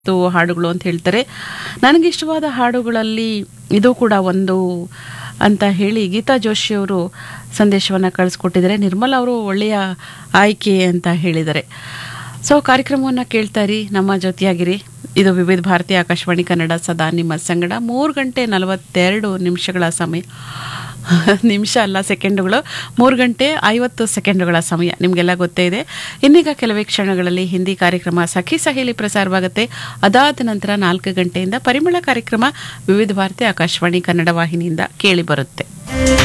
ತು ಹಾಡುಗಳು ಅಂತ ಹೇಳ್ತಾರೆ ನನಗೆ ಇಷ್ಟವಾದ ಹಾಡುಗಳಲ್ಲಿ ಇದು ಕೂಡ ಒಂದು ಅಂತ ಹೇಳಿ ಗೀತಾ ಜೋಶಿ ಅವರು ಸಂದೇಶವನ್ನು ಕಳಿಸ್ಕೊಟ್ಟಿದ್ದಾರೆ ನಿರ್ಮಲ ಅವರು ಒಳ್ಳೆಯ ಆಯ್ಕೆ ಅಂತ ಹೇಳಿದ್ದಾರೆ ಸೊ ಕಾರ್ಯಕ್ರಮವನ್ನು ಕೇಳ್ತಾ ಇರಿ ನಮ್ಮ ಜೊತೆಯಾಗಿರಿ ಇದು ವಿವಿಧ ಭಾರತಿ ಆಕಾಶವಾಣಿ ಕನ್ನಡ ಸದಾ ನಿಮ್ಮ ಸಂಗಡ ಮೂರು ಗಂಟೆ ನಲವತ್ತೆರಡು ನಿಮಿಷಗಳ ಸಮಯ ನಿಮಿಷ ಅಲ್ಲ ಸೆಕೆಂಡುಗಳು ಮೂರು ಗಂಟೆ ಐವತ್ತು ಸೆಕೆಂಡುಗಳ ಸಮಯ ನಿಮಗೆಲ್ಲ ಗೊತ್ತೇ ಇದೆ ಇನ್ನೀಗ ಕೆಲವೇ ಕ್ಷಣಗಳಲ್ಲಿ ಹಿಂದಿ ಕಾರ್ಯಕ್ರಮ ಸಖಿ ಸಹೇಲಿ ಪ್ರಸಾರವಾಗುತ್ತೆ ಅದಾದ ನಂತರ ನಾಲ್ಕು ಗಂಟೆಯಿಂದ ಪರಿಮಳ ಕಾರ್ಯಕ್ರಮ ವಿವಿಧ ಭಾರತಿ ಆಕಾಶವಾಣಿ ಕನ್ನಡ ವಾಹಿನಿಯಿಂದ ಕೇಳಿ ಬರುತ್ತೆ